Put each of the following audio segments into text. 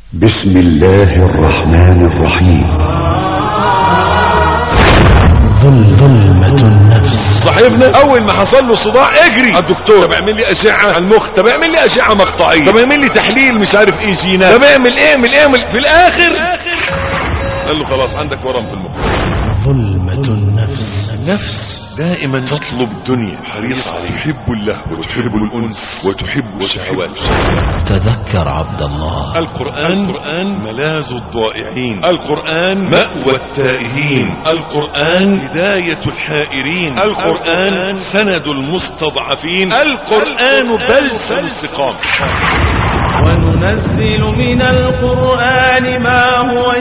بسم الله الرحمن الرحيم ظلمة النفس صاحبنا اول ما حصل له صداع اجري على الدكتور طب اعمل لي اشعه على المخ طب اعمل لي اشعه مقطعيه طب اعمل لي تحليل مش عارف ايه جينات طب اعمل ايه اعمل ايه اعمل في الاخر قال له خلاص عندك ورم في المخ ظلمة النفس النفس دائما تطلب الدنيا حريص عليه تحب اللهو وتحب الانس وتحب الشهوات تذكر عبد الله القرآن القرآن ملاذ الضائعين القرآن مأوى التائهين القرآن هداية الحائرين القرآن سند المستضعفين القرآن بلسم السقام وننزل من القرآن ما هو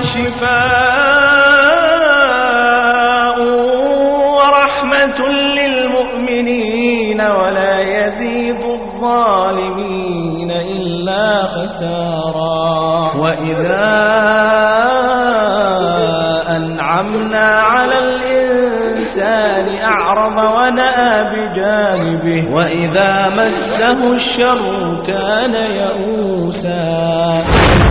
شفاء ورحمة للمؤمنين ولا يزيد الظالمين إلا خسارا وإذا أنعمنا على الإنسان أعرض ونأى بجانبه وإذا مسه الشر كان يئوسا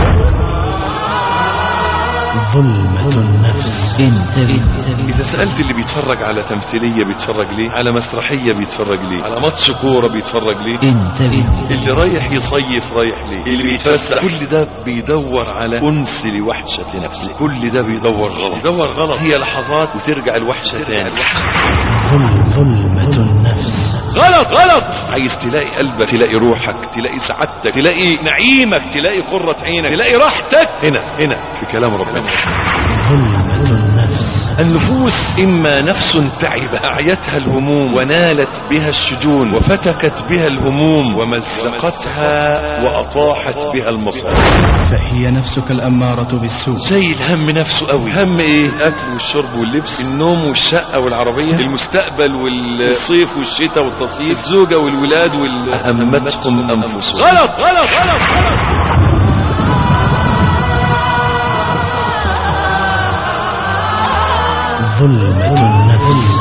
ظلمة النفس انتبه إذا سألت اللي بيتفرج على تمثيلية بيتفرج ليه على مسرحية بيتفرج ليه على ماتش كورة بيتفرج ليه انتبه اللي رايح يصيف رايح ليه اللي بيتفسح كل ده بيدور على أنس لوحشة نفسه كل ده بيدور غلط بيدور غلط هي لحظات وترجع الوحشة تاني ظل- ظلمة النفس غلط غلط عايز تلاقي قلبك تلاقي روحك تلاقي سعادتك تلاقي نعيمك تلاقي قرة عينك تلاقي راحتك هنا هنا في كلام ربنا ظلمة النفس النفوس إما نفس تعب أعيتها الهموم ونالت بها الشجون وفتكت بها الهموم ومزقتها وأطاحت بها المصائب فهي نفسك الأمارة بالسوء شايل هم نفسه قوي هم ايه الاكل والشرب واللبس النوم والشقه والعربيه المستقبل والصيف والشتاء والتصيف الزوجه والولاد وال اهمتهم انفسهم غلط غلط غلط غلط ظلمة النفس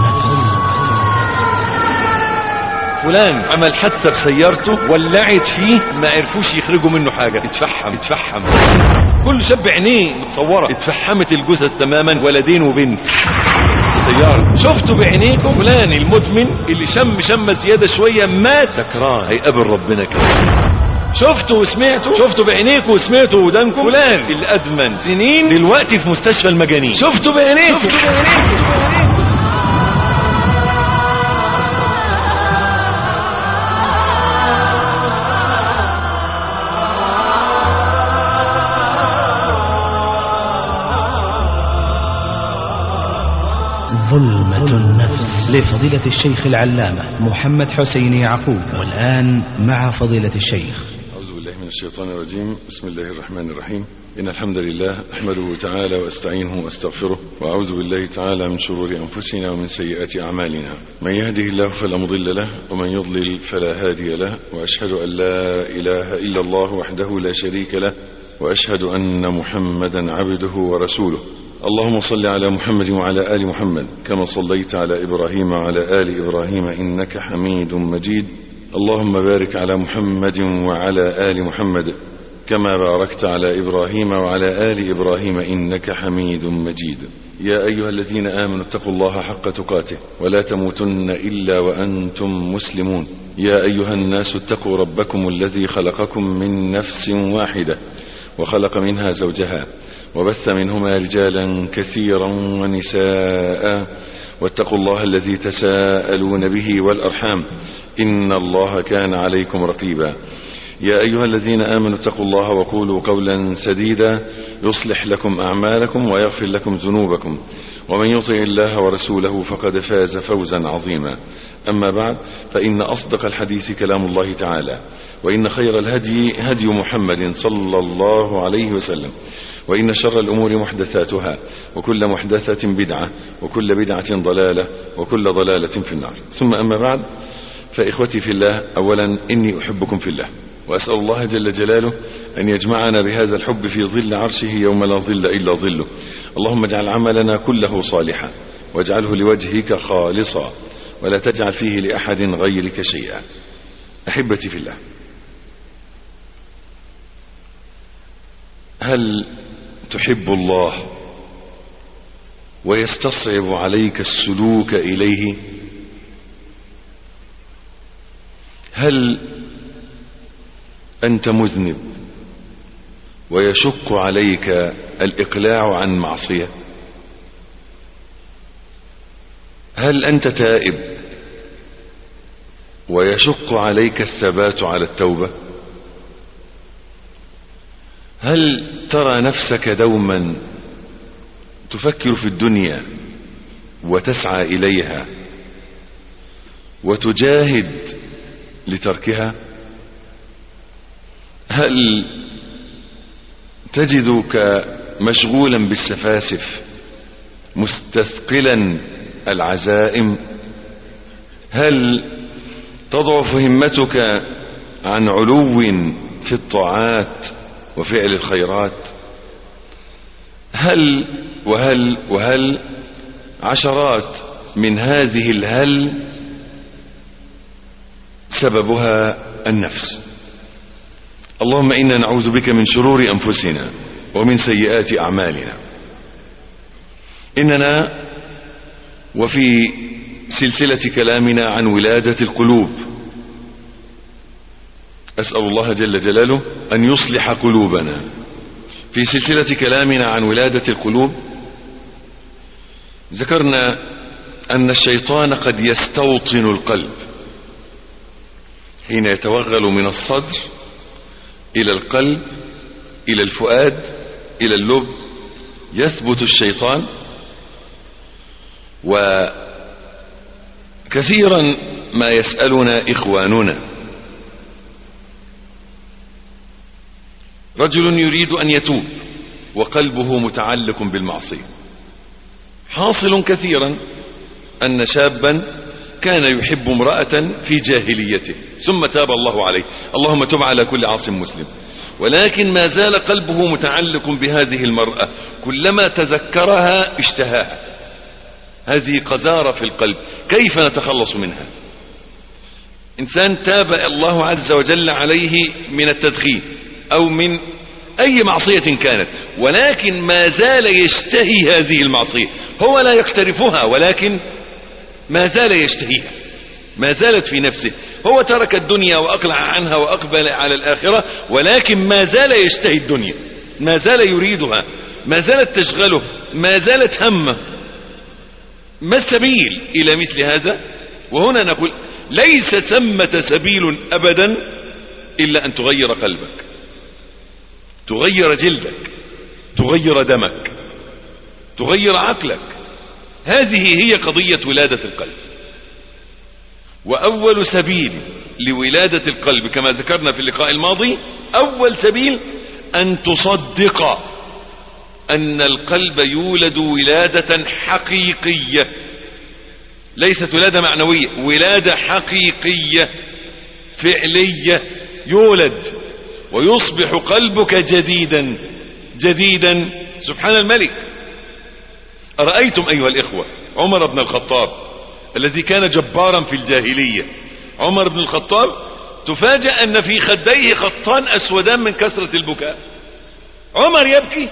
فلان عمل حادثه بسيارته ولعت فيه ما عرفوش يخرجوا منه حاجه اتفحم اتفحم كل شاب عينيه متصوره اتفحمت الجثث تماما ولدين وبنت سيارة شفتوا بعينيكم فلان المدمن اللي شم شمة زيادة شوية مات سكران هيقابل ربنا كده شفتوا وسمعتوا شفتوا بعينيكم وسمعتوا ودانكم فلان اللي ادمن سنين دلوقتي في مستشفى المجانين شفتوا بعينيكم شفتوا بعينيكم ظلمة النفس لفضيلة الشيخ العلامة محمد حسين يعقوب والآن مع فضيلة الشيخ أعوذ بالله من الشيطان الرجيم بسم الله الرحمن الرحيم إن الحمد لله أحمده تعالى وأستعينه وأستغفره وأعوذ بالله تعالى من شرور أنفسنا ومن سيئات أعمالنا من يهده الله فلا مضل له ومن يضلل فلا هادي له وأشهد أن لا إله إلا الله وحده لا شريك له وأشهد أن محمدا عبده ورسوله اللهم صل على محمد وعلى آل محمد كما صليت على إبراهيم وعلى آل إبراهيم إنك حميد مجيد اللهم بارك على محمد وعلى آل محمد كما باركت على إبراهيم وعلى آل إبراهيم إنك حميد مجيد يا أيها الذين آمنوا اتقوا الله حق تقاته ولا تموتن إلا وأنتم مسلمون يا أيها الناس اتقوا ربكم الذي خلقكم من نفس واحدة وخلق منها زوجها وبث منهما رجالا كثيرا ونساء واتقوا الله الذي تساءلون به والأرحام إن الله كان عليكم رقيبا يا أيها الذين آمنوا اتقوا الله وقولوا قولا سديدا يصلح لكم أعمالكم ويغفر لكم ذنوبكم ومن يطع الله ورسوله فقد فاز فوزا عظيما أما بعد فإن أصدق الحديث كلام الله تعالى وإن خير الهدي هدي محمد صلى الله عليه وسلم وإن شر الأمور محدثاتها وكل محدثة بدعة وكل بدعة ضلالة وكل ضلالة في النار ثم أما بعد فإخوتي في الله أولا إني أحبكم في الله وأسأل الله جل جلاله أن يجمعنا بهذا الحب في ظل عرشه يوم لا ظل إلا ظله اللهم اجعل عملنا كله صالحا واجعله لوجهك خالصا ولا تجعل فيه لأحد غيرك شيئا أحبتي في الله هل تحب الله ويستصعب عليك السلوك إليه هل أنت مذنب ويشق عليك الإقلاع عن معصية هل أنت تائب ويشق عليك الثبات على التوبة هل ترى نفسك دوما تفكر في الدنيا وتسعى إليها وتجاهد لتركها هل تجدك مشغولا بالسفاسف مستثقلا العزائم هل تضعف همتك عن علو في الطاعات وفعل الخيرات هل وهل وهل عشرات من هذه الهل سببها النفس اللهم إنا نعوذ بك من شرور أنفسنا ومن سيئات أعمالنا إننا وفي سلسلة كلامنا عن ولادة القلوب أسأل الله جل جلاله أن يصلح قلوبنا في سلسلة كلامنا عن ولادة القلوب ذكرنا أن الشيطان قد يستوطن القلب حين يتوغل من الصدر إلى القلب إلى الفؤاد إلى اللب يثبت الشيطان وكثيرا ما يسألنا إخواننا رجل يريد أن يتوب وقلبه متعلق بالمعصية حاصل كثيرا أن شابا كان يحب امرأة في جاهليته ثم تاب الله عليه اللهم تب على كل عاص مسلم ولكن ما زال قلبه متعلق بهذه المرأة كلما تذكرها اشتهاها هذه قذارة في القلب كيف نتخلص منها إنسان تاب الله عز وجل عليه من التدخين أو من أي معصية كانت ولكن ما زال يشتهي هذه المعصية هو لا يقترفها ولكن ما زال يشتهيها ما زالت في نفسه هو ترك الدنيا وأقلع عنها وأقبل على الآخرة ولكن ما زال يشتهي الدنيا ما زال يريدها ما زالت تشغله ما زالت همه ما السبيل إلى مثل هذا وهنا نقول ليس ثمة سبيل أبدا إلا أن تغير قلبك تغير جلدك تغير دمك تغير عقلك هذه هي قضية ولادة القلب وأول سبيل لولادة القلب كما ذكرنا في اللقاء الماضي أول سبيل أن تصدق أن القلب يولد ولادة حقيقية ليست ولادة معنوية ولادة حقيقية فعلية يولد ويصبح قلبك جديدا جديدا سبحان الملك أرأيتم أيها الإخوة عمر بن الخطاب الذي كان جبارا في الجاهلية عمر بن الخطاب تفاجأ أن في خديه خطان أسودان من كثرة البكاء عمر يبكي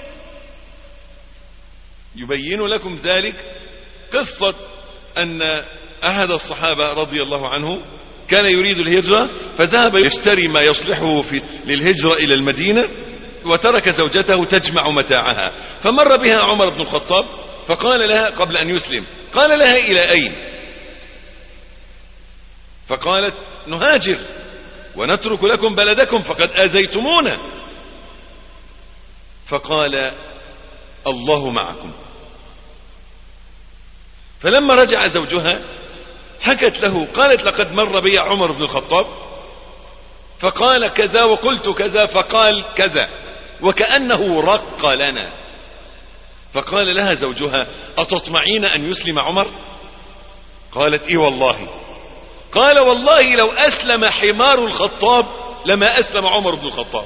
يبين لكم ذلك قصة أن أحد الصحابة رضي الله عنه كان يريد الهجرة فذهب يشتري ما يصلحه في للهجرة إلى المدينة وترك زوجته تجمع متاعها فمر بها عمر بن الخطاب فقال لها قبل أن يسلم قال لها إلى أين فقالت نهاجر ونترك لكم بلدكم فقد آذيتمونا فقال الله معكم فلما رجع زوجها حكت له قالت لقد مر بي عمر بن الخطاب فقال كذا وقلت كذا فقال كذا وكأنه رق لنا فقال لها زوجها أتطمعين أن يسلم عمر قالت إيه والله قال والله لو أسلم حمار الخطاب لما أسلم عمر بن الخطاب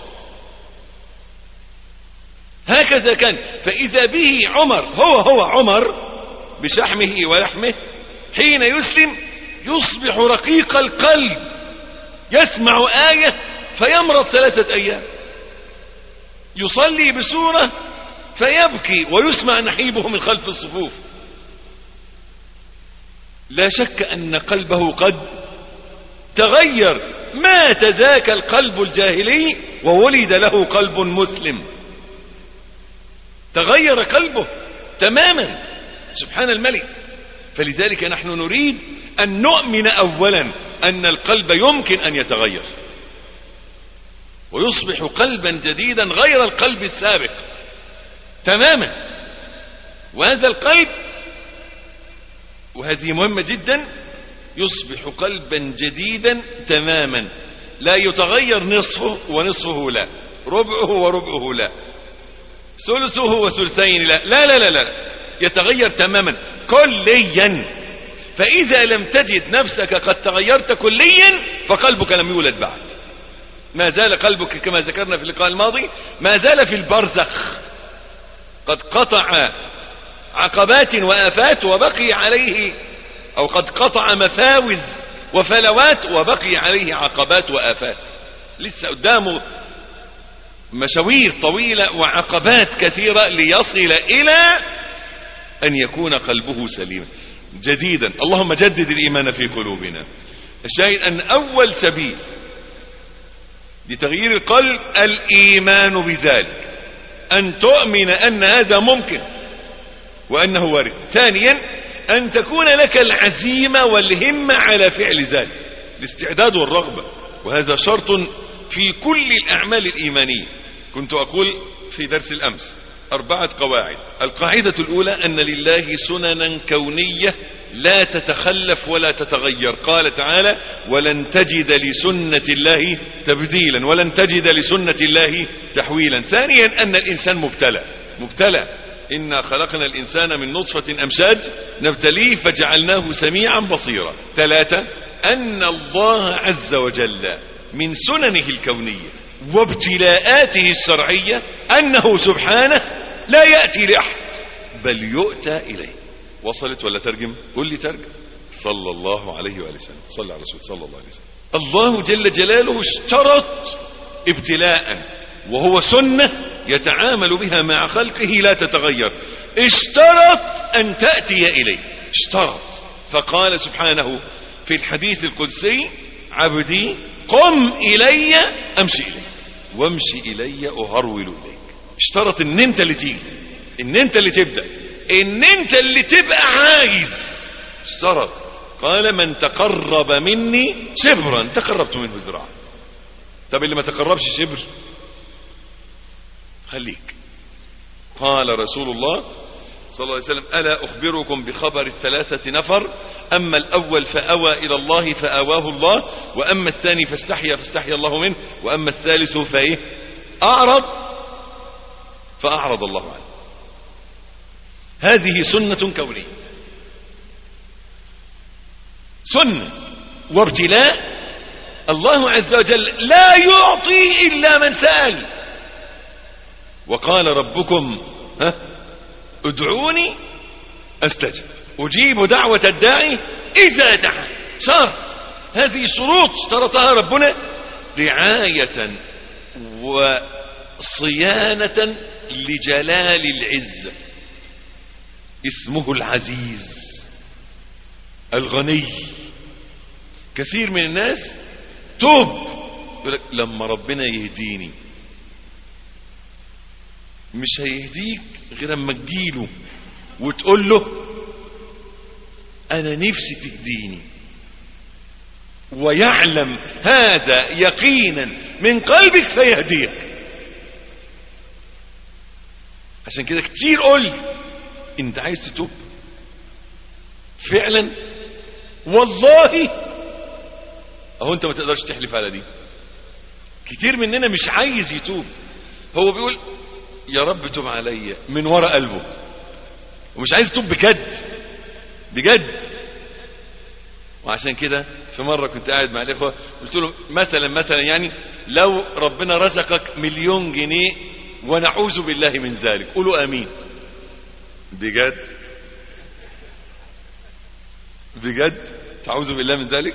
هكذا كان فإذا به عمر هو هو عمر بشحمه ولحمه حين يسلم يصبح رقيق القلب يسمع آية فيمرض ثلاثة أيام يصلي بسورة فيبكي ويسمع نحيبه من خلف الصفوف لا شك أن قلبه قد تغير مات ذاك القلب الجاهلي وولد له قلب مسلم تغير قلبه تماما سبحان الملك فلذلك نحن نريد أن نؤمن أولا أن القلب يمكن أن يتغير ويصبح قلبا جديدا غير القلب السابق تماما وهذا القلب وهذه مهمة جدا يصبح قلبا جديدا تماما لا يتغير نصفه ونصفه لا ربعه وربعه لا ثلثه وثلثين لا لا لا لا, لا. يتغير تماما كليا فإذا لم تجد نفسك قد تغيرت كليا فقلبك لم يولد بعد ما زال قلبك كما ذكرنا في اللقاء الماضي ما زال في البرزخ قد قطع عقبات وآفات وبقي عليه أو قد قطع مفاوز وفلوات وبقي عليه عقبات وآفات لسه قدامه مشاوير طويلة وعقبات كثيرة ليصل إلى أن يكون قلبه سليما جديدا اللهم جدد الإيمان في قلوبنا الشاهد أن أول سبيل لتغيير القلب الإيمان بذلك أن تؤمن أن هذا ممكن وأنه وارد ثانيا أن تكون لك العزيمة والهمة على فعل ذلك الاستعداد والرغبة وهذا شرط في كل الأعمال الإيمانية كنت أقول في درس الأمس أربعة قواعد القاعدة الأولى أن لله سننا كونية لا تتخلف ولا تتغير قال تعالى ولن تجد لسنة الله تبديلا ولن تجد لسنة الله تحويلا ثانيا أن الإنسان مبتلى مبتلى إنا خلقنا الإنسان من نطفة أمشاج نبتليه فجعلناه سميعا بصيرا ثلاثة أن الله عز وجل من سننه الكونية وابتلاءاته الشرعية أنه سبحانه لا يأتي لأحد بل يؤتى إليه وصلت ولا ترجم قل لي ترجم صلى الله عليه وآله وسلم صلى على رسول صلى الله عليه وسلم الله جل جلاله اشترط ابتلاء وهو سنة يتعامل بها مع خلقه لا تتغير اشترط أن تأتي إليه اشترط فقال سبحانه في الحديث القدسي عبدي قم إلي أمشي إليك وامشي إلي أهرول إليك اشترط ان انت اللي تيجي ان انت اللي تبدأ ان انت اللي تبقى عايز اشترط قال من تقرب مني شبرا تقربت منه ذراعا طب اللي ما تقربش شبر خليك قال رسول الله صلى الله عليه وسلم ألا أخبركم بخبر الثلاثة نفر أما الأول فأوى إلى الله فآواه الله وأما الثاني فاستحيا فاستحيا الله منه وأما الثالث فإيه أعرض فأعرض الله عنه هذه سنة كونية سنة وابتلاء الله عز وجل لا يعطي إلا من سأل وقال ربكم ها ادعوني استجب أجيب دعوة الداعي إذا دعا شرط هذه شروط اشترطها ربنا رعاية وصيانة لجلال العزة اسمه العزيز الغني كثير من الناس توب يقول لك لما ربنا يهديني مش هيهديك غير اما تجيله وتقول له انا نفسي تهديني ويعلم هذا يقينا من قلبك فيهديك عشان كده كتير قلت انت عايز تتوب فعلا والله اهو انت ما تقدرش تحلف على دي كتير مننا مش عايز يتوب هو بيقول يا رب توب عليا من ورا قلبه ومش عايز يتوب بجد بجد وعشان كده في مرة كنت قاعد مع الإخوة قلت له مثلا مثلا يعني لو ربنا رزقك مليون جنيه ونعوذ بالله من ذلك قولوا امين بجد بجد تعوذ بالله من ذلك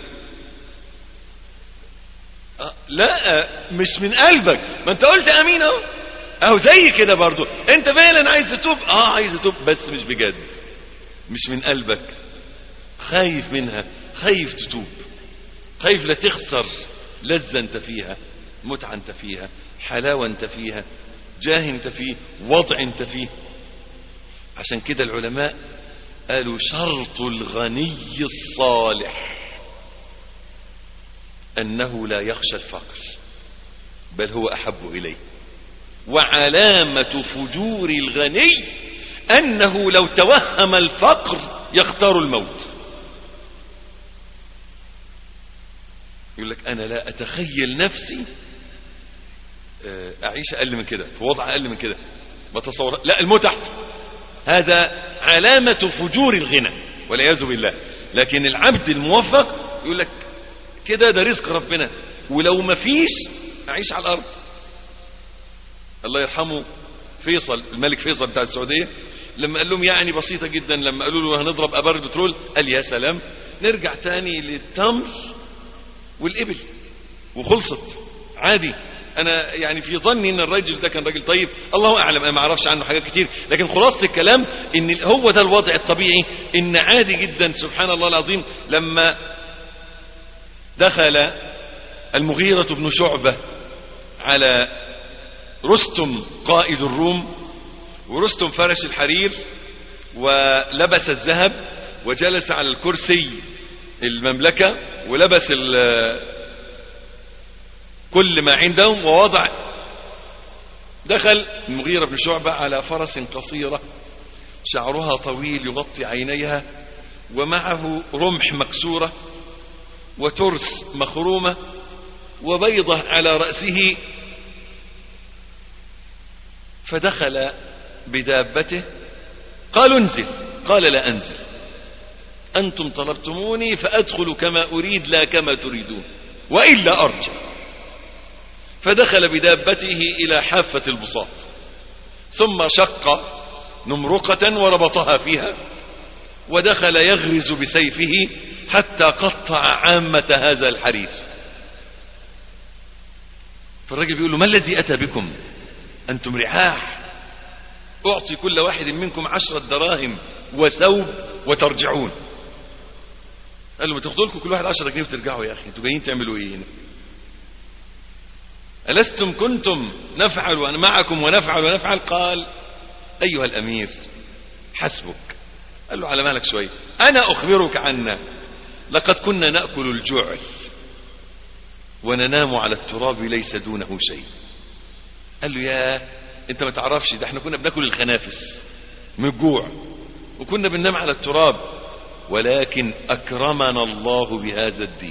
أه لا مش من قلبك ما انت قلت امين اهو اهو زي كده برضو انت فعلا عايز تتوب اه عايز تتوب بس مش بجد مش من قلبك خايف منها خايف تتوب خايف لا تخسر لذة انت فيها متعة انت فيها حلاوة انت فيها جاه انت فيه وضع انت فيه عشان كده العلماء قالوا شرط الغني الصالح أنه لا يخشى الفقر بل هو أحب إليه وعلامة فجور الغني أنه لو توهم الفقر يختار الموت يقول لك أنا لا أتخيل نفسي أعيش أقل من كده في وضع أقل من كده بتصور لا الموت أحسن هذا علامة فجور الغنى والعياذ بالله لكن العبد الموفق يقول لك كده ده رزق ربنا ولو ما فيش أعيش على الأرض الله يرحمه فيصل الملك فيصل بتاع السعودية لما قال لهم يعني بسيطة جدا لما قالوا له هنضرب أبار البترول قال يا سلام نرجع تاني للتمر والإبل وخلصت عادي انا يعني في ظني ان الراجل ده كان راجل طيب الله اعلم انا ما اعرفش عنه حاجات كتير لكن خلاصه الكلام ان هو ده الوضع الطبيعي ان عادي جدا سبحان الله العظيم لما دخل المغيرة بن شعبة على رستم قائد الروم ورستم فرش الحرير ولبس الذهب وجلس على الكرسي المملكة ولبس كل ما عندهم ووضع دخل المغيرة بن شعبة على فرس قصيرة شعرها طويل يغطي عينيها ومعه رمح مكسورة وترس مخرومة وبيضة على رأسه فدخل بدابته قالوا انزل قال لا أنزل أنتم طلبتموني فأدخل كما أريد لا كما تريدون وإلا أرجع فدخل بدابته إلى حافة البساط ثم شق نمرقة وربطها فيها ودخل يغرز بسيفه حتى قطع عامة هذا الحرير فالرجل بيقول له ما الذي أتى بكم أنتم رعاح أعطي كل واحد منكم عشرة دراهم وثوب وترجعون قال له ما تاخدوا لكم كل واحد عشرة جنيه وترجعوا يا أخي انتوا جايين تعملوا ايه هنا ألستم كنتم نفعل وأنا معكم ونفعل ونفعل قال أيها الأمير حسبك قال له على مالك شوي أنا أخبرك عنا لقد كنا نأكل الجعل وننام على التراب ليس دونه شيء قال له يا انت ما تعرفش ده احنا كنا بناكل الخنافس من الجوع وكنا بننام على التراب ولكن أكرمنا الله بهذا الدين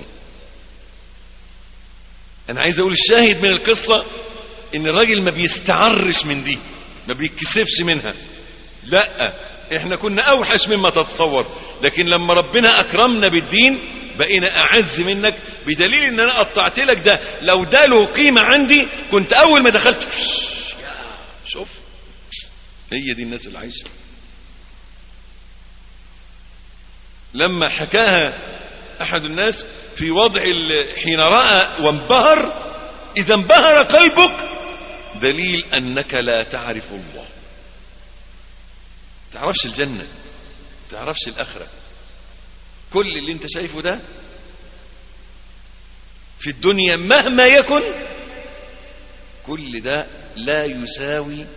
انا عايز اقول الشاهد من القصة ان الراجل ما بيستعرش من دي ما بيتكسفش منها لا احنا كنا اوحش مما تتصور لكن لما ربنا اكرمنا بالدين بقينا اعز منك بدليل ان انا قطعت لك ده لو ده له قيمة عندي كنت اول ما دخلت شوف هي دي الناس اللي عايشة لما حكاها احد الناس في وضع حين رأى وانبهر اذا انبهر قلبك دليل انك لا تعرف الله تعرفش الجنة تعرفش الاخرة كل اللي انت شايفه ده في الدنيا مهما يكن كل ده لا يساوي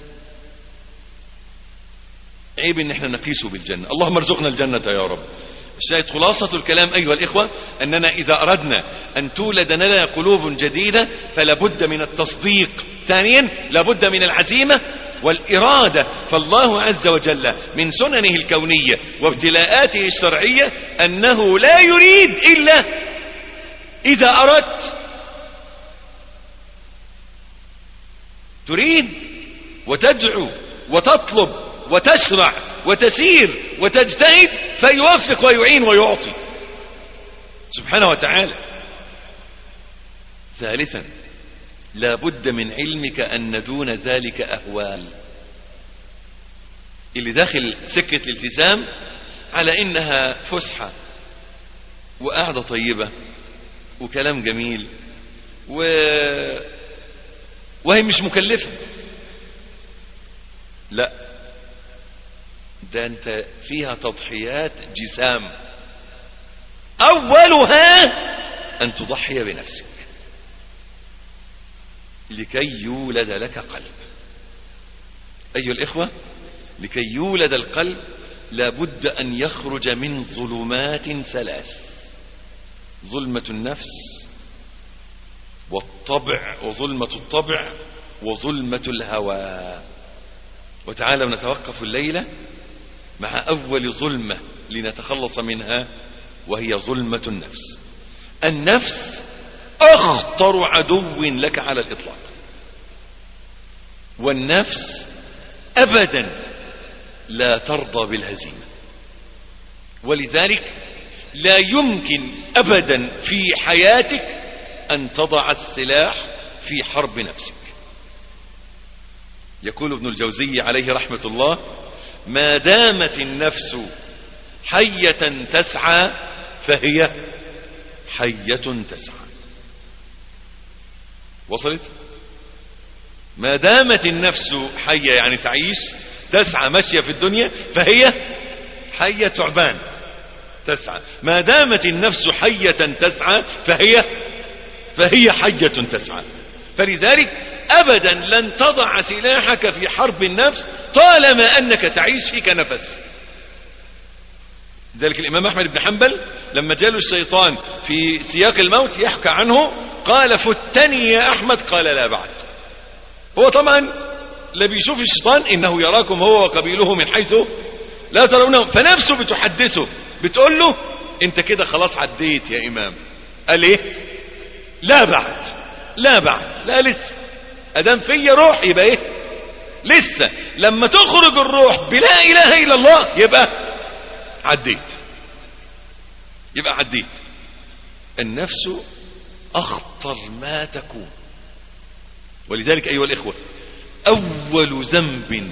عيب ان احنا نقيسه بالجنة اللهم ارزقنا الجنة يا رب الشاهد خلاصة الكلام أيها الإخوة أننا إذا أردنا أن تولد لنا قلوب جديدة فلابد من التصديق ثانيا لابد من العزيمة والإرادة فالله عز وجل من سننه الكونية وابتلاءاته الشرعية أنه لا يريد إلا إذا أردت تريد وتدعو وتطلب وتشرع وتسير وتجتهد فيوفق ويعين ويعطي سبحانه وتعالى ثالثا لا بد من علمك أن دون ذلك أهوال اللي داخل سكة الالتزام على إنها فسحة وقعدة طيبة وكلام جميل و... وهي مش مكلفة لا ده انت فيها تضحيات جسام اولها ان تضحي بنفسك لكي يولد لك قلب ايها الاخوة لكي يولد القلب لابد ان يخرج من ظلمات ثلاث ظلمة النفس والطبع وظلمة الطبع وظلمة الهوى وتعالى نتوقف الليلة مع أول ظلمة لنتخلص منها وهي ظلمة النفس النفس أخطر عدو لك على الإطلاق والنفس أبدا لا ترضى بالهزيمة ولذلك لا يمكن أبدا في حياتك أن تضع السلاح في حرب نفسك يقول ابن الجوزي عليه رحمة الله ما دامت النفس حية تسعى فهي حية تسعى وصلت ما دامت النفس حية يعني تعيش تسعى ماشية في الدنيا فهي حية ثعبان تسعى ما دامت النفس حية تسعى فهي فهي حية تسعى فلذلك أبدا لن تضع سلاحك في حرب النفس طالما أنك تعيش فيك نفس ذلك الإمام أحمد بن حنبل لما جاله الشيطان في سياق الموت يحكى عنه قال فتني يا أحمد قال لا بعد هو طبعا لا بيشوف الشيطان إنه يراكم هو وقبيله من حيث لا ترونهم فنفسه بتحدثه بتقول له انت كده خلاص عديت يا إمام قال ايه لا بعد لا بعد لا لسه ادام فيا روح يبقى ايه لسه لما تخرج الروح بلا اله الا الله يبقى عديت يبقى عديت النفس اخطر ما تكون ولذلك ايها الاخوه اول ذنب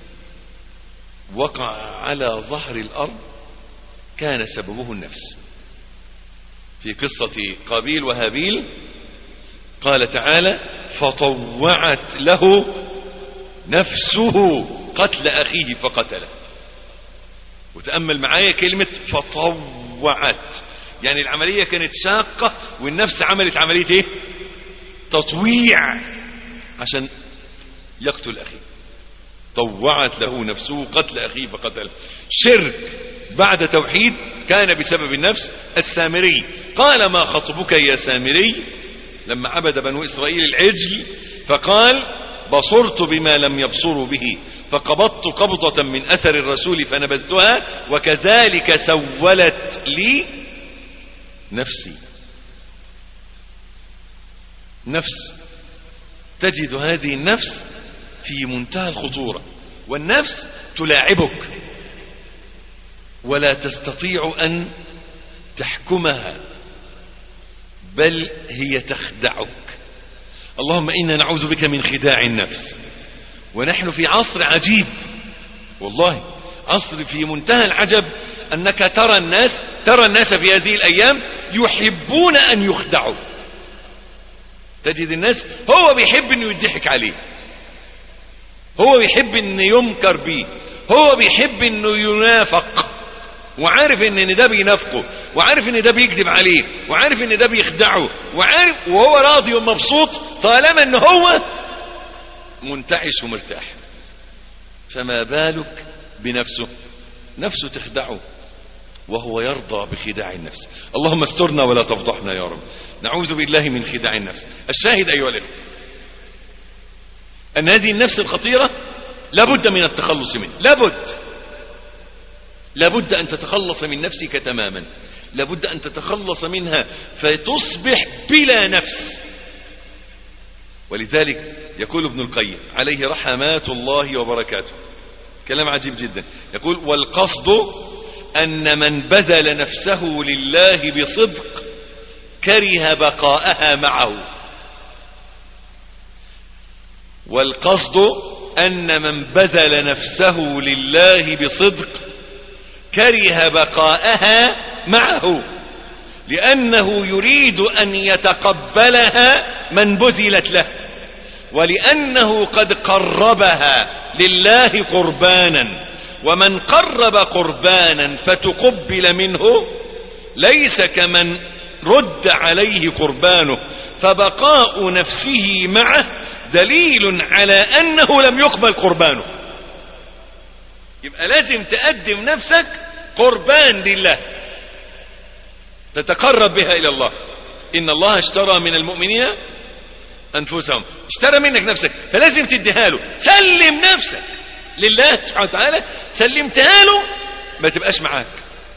وقع على ظهر الارض كان سببه النفس في قصة قابيل وهابيل قال تعالى فطوعت له نفسه قتل أخيه فقتله وتأمل معايا كلمة فطوعت يعني العملية كانت شاقة والنفس عملت عملية ايه تطويع عشان يقتل أخيه طوعت له نفسه قتل أخيه فقتله شرك بعد توحيد كان بسبب النفس السامري قال ما خطبك يا سامري لما عبد بنو إسرائيل العجل فقال بصرت بما لم يبصروا به فقبضت قبضة من أثر الرسول فنبذتها وكذلك سولت لي نفسي نفس تجد هذه النفس في منتهى الخطورة والنفس تلاعبك ولا تستطيع أن تحكمها بل هي تخدعك اللهم إنا نعوذ بك من خداع النفس ونحن في عصر عجيب والله عصر في منتهى العجب أنك ترى الناس ترى الناس في هذه الأيام يحبون أن يخدعوا تجد الناس هو بيحب أنه يضحك عليه هو بيحب أن يمكر به هو بيحب أنه ينافق وعارف ان ده بينافقه وعارف ان ده بيكذب عليه وعارف ان ده بيخدعه وعارف وهو راضي ومبسوط طالما ان هو منتعش ومرتاح فما بالك بنفسه نفسه تخدعه وهو يرضى بخداع النفس اللهم استرنا ولا تفضحنا يا رب نعوذ بالله من خداع النفس الشاهد أيها الأخوة أن هذه النفس الخطيرة لابد من التخلص منه لابد لابد أن تتخلص من نفسك تماما لابد أن تتخلص منها فتصبح بلا نفس ولذلك يقول ابن القيم عليه رحمات الله وبركاته كلام عجيب جدا يقول والقصد أن من بذل نفسه لله بصدق كره بقاءها معه والقصد أن من بذل نفسه لله بصدق كره بقاءها معه لأنه يريد أن يتقبلها من بذلت له ولأنه قد قربها لله قربانا ومن قرب قربانا فتقبل منه ليس كمن رد عليه قربانه فبقاء نفسه معه دليل على أنه لم يقبل قربانه يبقى لازم تقدم نفسك قربان لله تتقرب بها إلى الله إن الله اشترى من المؤمنين أنفسهم اشترى منك نفسك فلازم تديها له سلم نفسك لله سبحانه وتعالى سلمتها له ما تبقاش معاك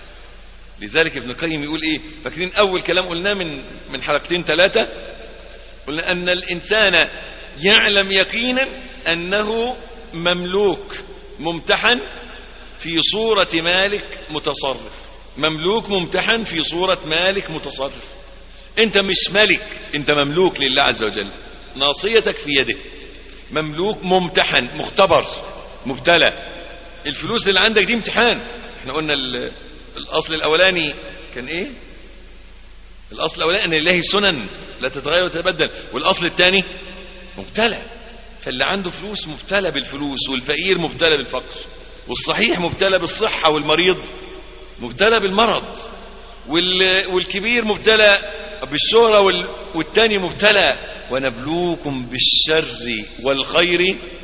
لذلك ابن القيم يقول ايه فاكرين اول كلام قلناه من من حلقتين ثلاثه قلنا ان الانسان يعلم يقينا انه مملوك ممتحن في صورة مالك متصرف مملوك ممتحن في صورة مالك متصرف انت مش ملك انت مملوك لله عز وجل ناصيتك في يده مملوك ممتحن مختبر مبتلى الفلوس اللي عندك دي امتحان احنا قلنا ال- الاصل الاولاني كان ايه الاصل الاولاني ان لله سنن لا تتغير وتتبدل والاصل الثاني مبتلى فاللي عنده فلوس مبتلى بالفلوس والفقير مبتلى بالفقر والصحيح مبتلى بالصحة والمريض مبتلى بالمرض وال... والكبير مبتلى بالشهرة وال... والتاني مبتلى ونبلوكم بالشر والخير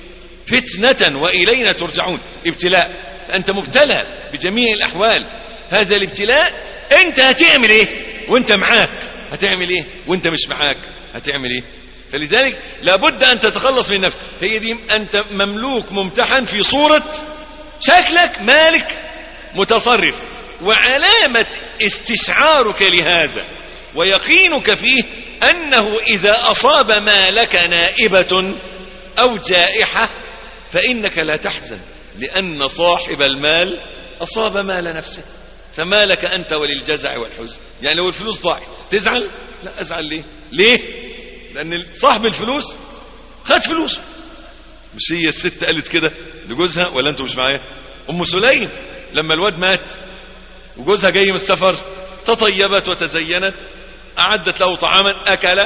فتنة وإلينا ترجعون ابتلاء أنت مبتلى بجميع الأحوال هذا الابتلاء أنت هتعمل إيه وأنت معاك هتعمل إيه وأنت مش معاك هتعمل إيه فلذلك لابد أن تتخلص من نفسك هي دي أنت مملوك ممتحن في صورة شكلك مالك متصرف وعلامة استشعارك لهذا ويقينك فيه أنه إذا أصاب مالك نائبة أو جائحة فإنك لا تحزن لأن صاحب المال أصاب مال نفسه فما لك أنت وللجزع والحزن يعني لو الفلوس ضاعت تزعل لا أزعل ليه ليه لأن صاحب الفلوس خد فلوسه مش هي الست قالت كده لجوزها ولا انتوا مش معايا ام سليم لما الواد مات وجوزها جاي من السفر تطيبت وتزينت اعدت له طعاما اكل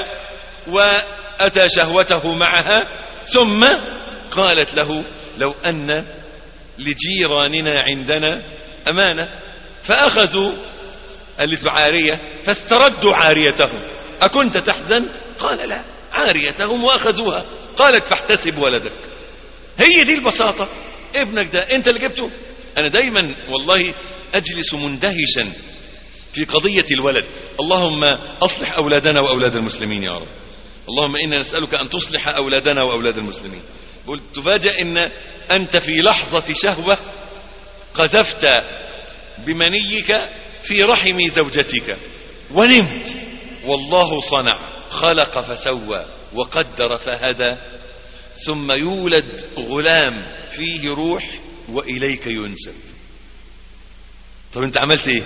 واتى شهوته معها ثم قالت له لو ان لجيراننا عندنا امانه فاخذوا قالت له عاريه فاستردوا عاريتهم اكنت تحزن قال لا عاريتهم واخذوها قالت فاحتسب ولدك هي دي البساطة ابنك ده انت اللي جبته انا دايما والله اجلس مندهشا في قضية الولد اللهم اصلح اولادنا واولاد المسلمين يا رب اللهم انا نسألك ان تصلح اولادنا واولاد المسلمين قلت تفاجأ ان انت في لحظة شهوة قذفت بمنيك في رحم زوجتك ونمت والله صنع خلق فسوى وقدر فهدى ثم يولد غلام فيه روح وإليك ينسب طب انت عملت ايه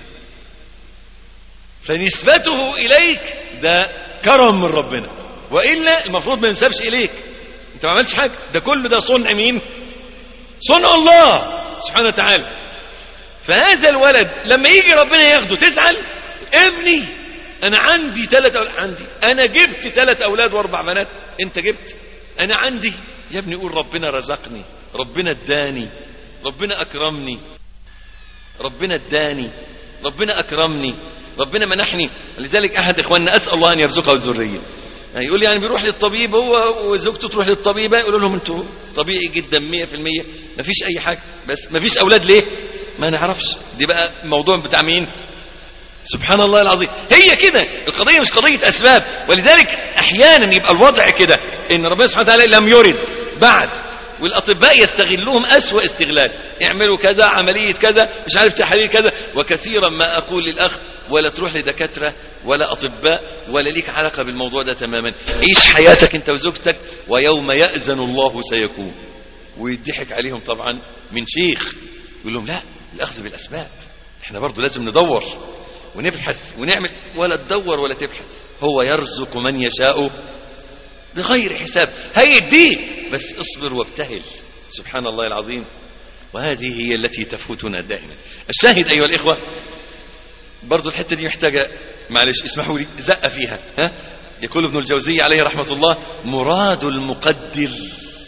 فنسبته إليك ده كرم من ربنا وإلا المفروض ما ينسبش إليك انت ما عملتش حاجة ده كل ده صنع مين صنع الله سبحانه وتعالى فهذا الولد لما يجي ربنا ياخده تزعل ابني انا عندي ثلاث أولاد عندي انا جبت ثلاث اولاد واربع بنات انت جبت انا عندي يا ابني قول ربنا رزقني ربنا اداني ربنا اكرمني ربنا اداني ربنا اكرمني ربنا منحني لذلك احد اخواننا اسال الله ان يرزقه الذريه يعني يقول لي يعني بيروح للطبيب هو وزوجته تروح للطبيبه يقولوا لهم انتوا طبيعي جدا 100% مفيش اي حاجه بس مفيش اولاد ليه ما نعرفش دي بقى موضوع بتاع مين سبحان الله العظيم هي كده القضية مش قضية أسباب ولذلك أحيانا يبقى الوضع كده إن ربنا سبحانه وتعالى لم يرد بعد والأطباء يستغلوهم أسوأ استغلال يعملوا كذا عملية كذا مش عارف تحاليل كذا وكثيرا ما أقول للأخ ولا تروح لدكاترة ولا أطباء ولا ليك علاقة بالموضوع ده تماما عيش حياتك أنت وزوجتك ويوم يأذن الله سيكون ويضحك عليهم طبعا من شيخ يقول لهم لا الأخذ بالأسباب احنا برضو لازم ندور ونبحث ونعمل ولا تدور ولا تبحث هو يرزق من يشاء بغير حساب هيديك بس اصبر وابتهل سبحان الله العظيم وهذه هي التي تفوتنا دائما الشاهد أيها الإخوة برضو الحتة دي محتاجة معلش اسمحوا لي زق فيها ها؟ يقول ابن الجوزي عليه رحمة الله مراد المقدر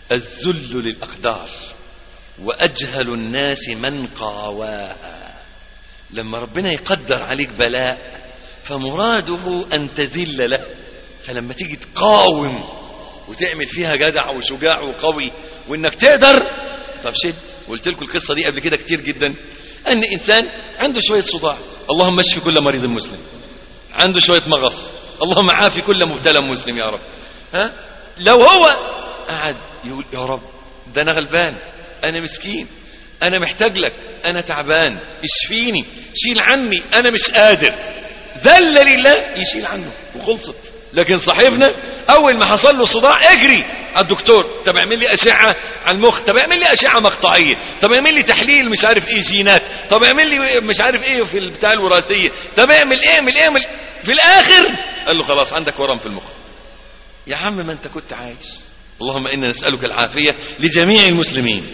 الذل للأقدار وأجهل الناس من قاواها لما ربنا يقدر عليك بلاء فمراده أن تذل له فلما تيجي تقاوم وتعمل فيها جدع وشجاع وقوي وانك تقدر طب شد قلت لكم القصة دي قبل كده كتير جدا أن إنسان عنده شوية صداع اللهم اشفي كل مريض مسلم عنده شوية مغص اللهم عافي كل مبتلى مسلم يا رب ها لو هو قعد يقول يا رب ده أنا غلبان أنا مسكين أنا محتاج لك أنا تعبان اشفيني شيل عني أنا مش قادر ذل لله يشيل عنه وخلصت لكن صاحبنا أول ما حصل له صداع اجري على الدكتور طب اعمل لي أشعة على المخ طب اعمل لي أشعة مقطعية طب اعمل لي تحليل مش عارف ايه جينات طب اعمل لي مش عارف ايه في البتاع الوراثية طب اعمل ايه اعمل ايه اعمل في الآخر قال له خلاص عندك ورم في المخ يا عم ما انت كنت عايش اللهم إنا نسألك العافية لجميع المسلمين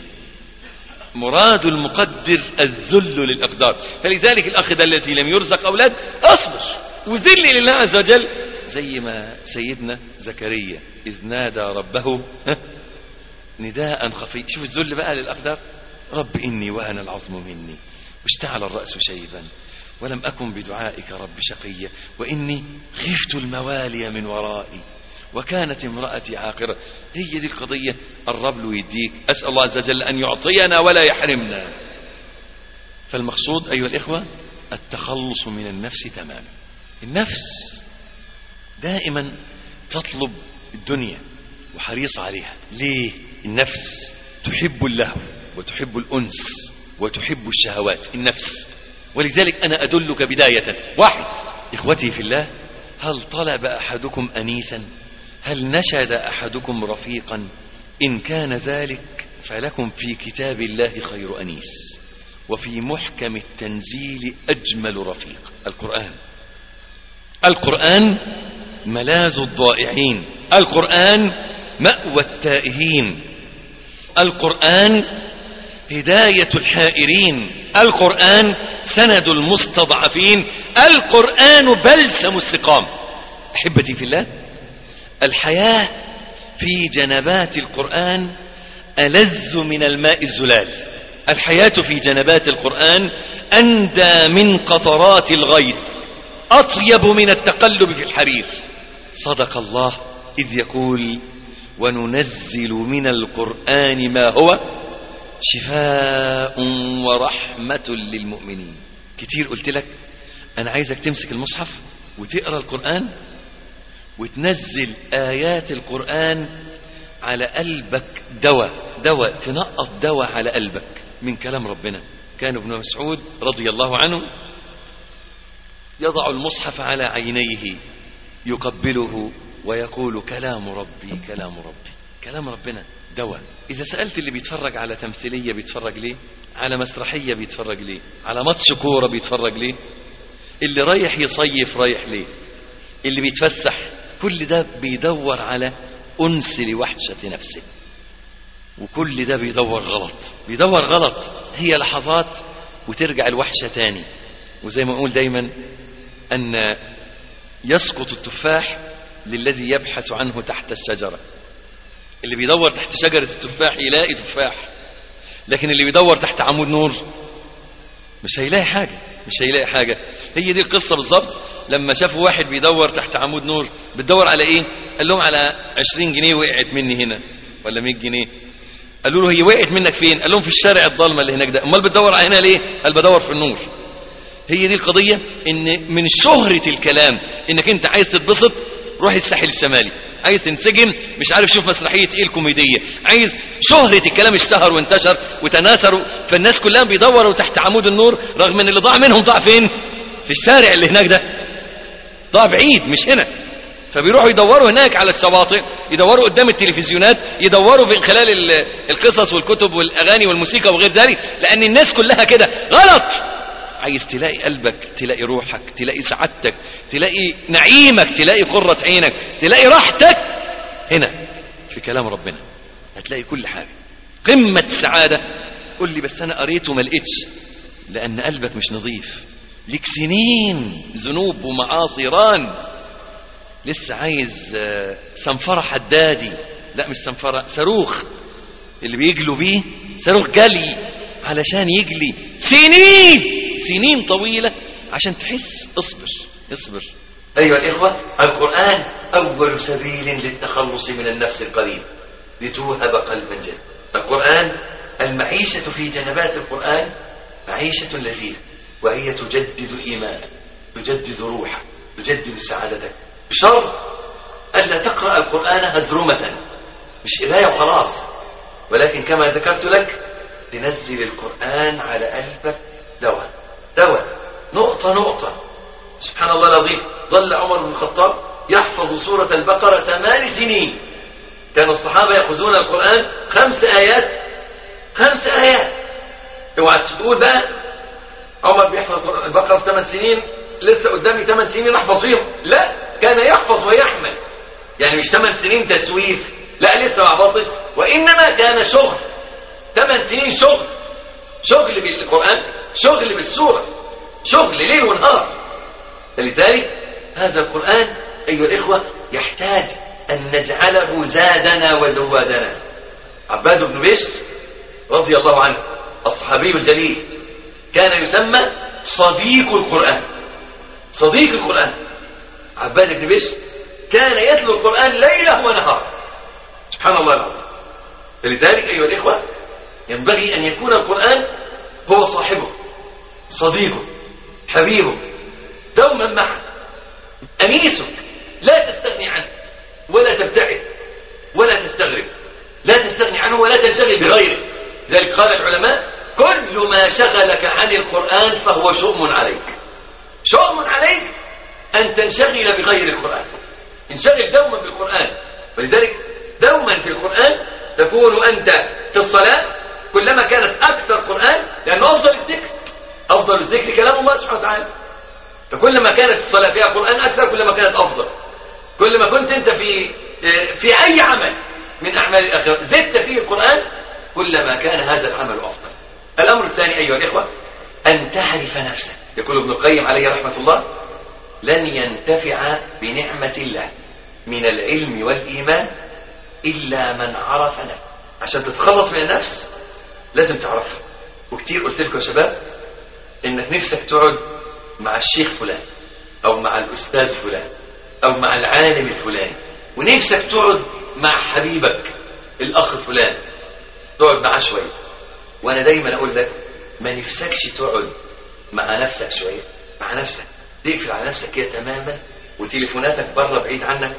مراد المقدر الذل للأقدار فلذلك الأخ ده الذي لم يرزق أولاد أصبر وذل لله عز وجل زي ما سيدنا زكريا إذ نادى ربه نداء خفي شوف الذل بقى للأقدار رب إني وهن العظم مني واشتعل الرأس شيبا ولم أكن بدعائك رب شقيا وإني خفت الموالي من ورائي وكانت امرأتي عاقرة هي دي القضية الرب له يديك أسأل الله عز وجل أن يعطينا ولا يحرمنا فالمقصود أيها الإخوة التخلص من النفس تماما النفس دائما تطلب الدنيا وحريص عليها ليه النفس تحب اللهو وتحب الأنس وتحب الشهوات النفس ولذلك أنا أدلك بداية واحد إخوتي في الله هل طلب أحدكم أنيسا هل نشد أحدكم رفيقا إن كان ذلك فلكم في كتاب الله خير أنيس وفي محكم التنزيل أجمل رفيق القرآن القرآن ملاذ الضائعين القرآن مأوى التائهين القرآن هداية الحائرين القرآن سند المستضعفين القرآن بلسم السقام أحبتي في الله الحياة في جنبات القرآن ألذ من الماء الزلال الحياة في جنبات القرآن أندى من قطرات الغيث أطيب من التقلب في الحرير صدق الله إذ يقول وننزل من القرآن ما هو شفاء ورحمة للمؤمنين كتير قلت لك أنا عايزك تمسك المصحف وتقرأ القرآن وتنزل آيات القرآن على قلبك دواء دواء تنقط دواء على قلبك من كلام ربنا كان ابن مسعود رضي الله عنه يضع المصحف على عينيه يقبله ويقول كلام ربي كلام ربي كلام ربنا دواء إذا سألت اللي بيتفرج على تمثيلية بيتفرج ليه على مسرحية بيتفرج ليه على ماتش كورة بيتفرج ليه اللي رايح يصيف رايح ليه اللي بيتفسح كل ده بيدور على أنس لوحشة نفسه وكل ده بيدور غلط بيدور غلط هي لحظات وترجع الوحشة تاني وزي ما أقول دايما أن يسقط التفاح للذي يبحث عنه تحت الشجرة اللي بيدور تحت شجرة التفاح يلاقي تفاح لكن اللي بيدور تحت عمود نور مش هيلاقي حاجة مش هيلاقي حاجة هي دي القصة بالظبط لما شافوا واحد بيدور تحت عمود نور بتدور على ايه قال لهم على 20 جنيه وقعت مني هنا ولا 100 جنيه قالوا له هي وقعت منك فين قال لهم في الشارع الضلمه اللي هناك ده امال بتدور على هنا ليه قال بدور في النور هي دي القضية ان من شهرة الكلام انك انت عايز تتبسط روح الساحل الشمالي عايز تنسجم مش عارف شوف مسرحية ايه الكوميدية عايز شهرة الكلام اشتهر وانتشر وتناثروا فالناس كلها بيدوروا تحت عمود النور رغم ان اللي ضاع منهم ضاع فين في الشارع اللي هناك ده ضاع بعيد مش هنا فبيروحوا يدوروا هناك على الشواطئ يدوروا قدام التلفزيونات يدوروا من خلال ال- القصص والكتب والأغاني والموسيقى وغير ذلك لأن الناس كلها كده غلط عايز تلاقي قلبك تلاقي روحك تلاقي سعادتك تلاقي نعيمك تلاقي قرة عينك تلاقي راحتك هنا في كلام ربنا هتلاقي كل حاجة قمة السعادة قول لي بس أنا قريت وما لقيتش لأن قلبك مش نظيف ليك سنين ذنوب ومعاصي ران لسه عايز آه، سنفرة حدادي لا مش صنفرة صاروخ اللي بيجلوا بيه صاروخ جلي علشان يجلي سنين سنين طويلة عشان تحس اصبر اصبر أيها الإخوة القرآن أول سبيل للتخلص من النفس القليل لتوهب قلبا جد القرآن المعيشة في جنبات القرآن معيشة لذيذة وهي تجدد إيمانك تجدد روحك تجدد سعادتك بشرط ألا تقرأ القرآن هزرمة مش قراية وخلاص ولكن كما ذكرت لك تنزل القرآن على قلبك دواء دواء نقطة نقطة سبحان الله العظيم ظل عمر بن الخطاب يحفظ سورة البقرة ثمان سنين كان الصحابة يأخذون القرآن خمس آيات خمس آيات اوعى تقول بقى عمر بيحفظ البقرة في ثمان سنين لسه قدامي ثمان سنين احفظ فيهم لا كان يحفظ ويحمل يعني مش ثمان سنين تسويف لا لسه ما حفظتش وإنما كان شغل ثمان سنين شغل شغل بالقرآن شغل بالسورة شغل ليل ونهار فلذلك هذا القرآن أيها الإخوة يحتاج أن نجعله زادنا وزوادنا عباد بن بشر رضي الله عنه الصحابي الجليل كان يسمى صديق القرآن صديق القرآن عباد بن بشر كان يتلو القرآن ليلة ونهار سبحان الله العظيم فلذلك أيها الإخوة ينبغي أن يكون القرآن هو صاحبه صديقه حبيبه دوما معك أنيسك لا تستغني عنه ولا تبتعد ولا تستغرب لا تستغني عنه ولا تنشغل بغيره لذلك قال العلماء كل ما شغلك عن القرآن فهو شؤم عليك شؤم عليك أن تنشغل بغير القرآن انشغل دوما بالقرآن ولذلك دوما في القرآن تكون أنت في الصلاة كلما كانت أكثر قرآن لأنه أفضل الذكر أفضل الذكر كلام الله سبحانه وتعالى فكلما كانت الصلاة فيها قرآن أكثر كلما كانت أفضل كلما كنت أنت في في أي عمل من أعمال الآخرة زدت فيه القرآن كلما كان هذا العمل أفضل الأمر الثاني أيها الإخوة أن تعرف نفسك يقول ابن القيم عليه رحمة الله لن ينتفع بنعمة الله من العلم والإيمان إلا من عرف نفسه عشان تتخلص من النفس لازم تعرفها وكتير قلت لكم يا شباب إنك نفسك تقعد مع الشيخ فلان أو مع الأستاذ فلان أو مع العالم الفلاني ونفسك تقعد مع حبيبك الأخ فلان تقعد معاه شوية وأنا دايما أقول لك ما نفسكش تقعد مع نفسك شوية مع نفسك تقفل على نفسك كده تماما وتليفوناتك بره بعيد عنك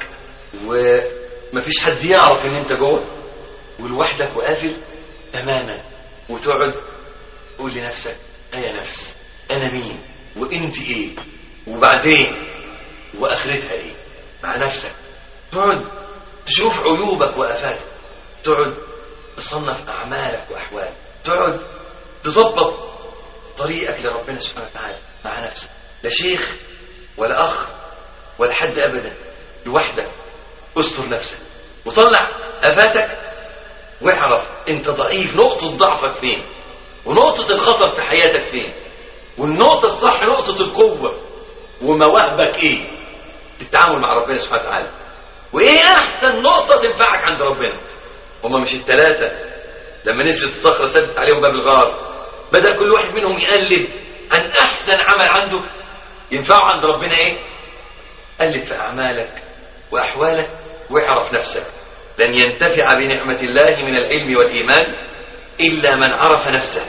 ومفيش حد يعرف ان انت جوه ولوحدك وقافل تماما وتقعد تقول لنفسك ايا نفس انا مين وانت ايه وبعدين واخرتها ايه مع نفسك تقعد تشوف عيوبك وافاتك تقعد تصنف اعمالك واحوالك تقعد تظبط طريقك لربنا سبحانه وتعالى مع نفسك لا شيخ ولا اخ ولا حد ابدا لوحدك استر نفسك وطلع افاتك واعرف انت ضعيف نقطة ضعفك فين ونقطة الخطر في حياتك فين والنقطة الصح نقطة القوة ومواهبك ايه في التعامل مع ربنا سبحانه وتعالى وايه احسن نقطة تنفعك عند ربنا هما مش الثلاثة لما نزلت الصخرة سدت عليهم باب الغار بدأ كل واحد منهم يقلب عن احسن عمل عنده ينفعه عند ربنا ايه قلب في اعمالك واحوالك واعرف نفسك لن ينتفع بنعمة الله من العلم والإيمان إلا من عرف نفسه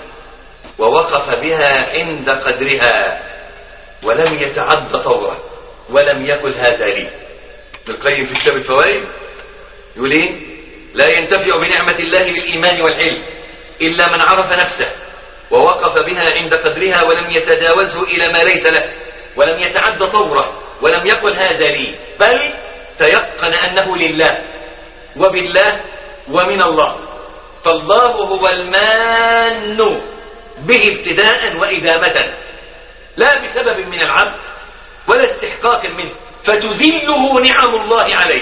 ووقف بها عند قدرها ولم يتعد طوره ولم يقل هذا لي ابن القيم في كتاب الفوائد يقول ايه لا ينتفع بنعمة الله بالإيمان والعلم إلا من عرف نفسه ووقف بها عند قدرها ولم يتجاوزه إلى ما ليس له ولم يتعد طوره ولم يقل هذا لي بل تيقن أنه لله وبالله ومن الله فالله هو المان به ابتداء وإدامة لا بسبب من العبد ولا استحقاق منه فتذله نعم الله عليه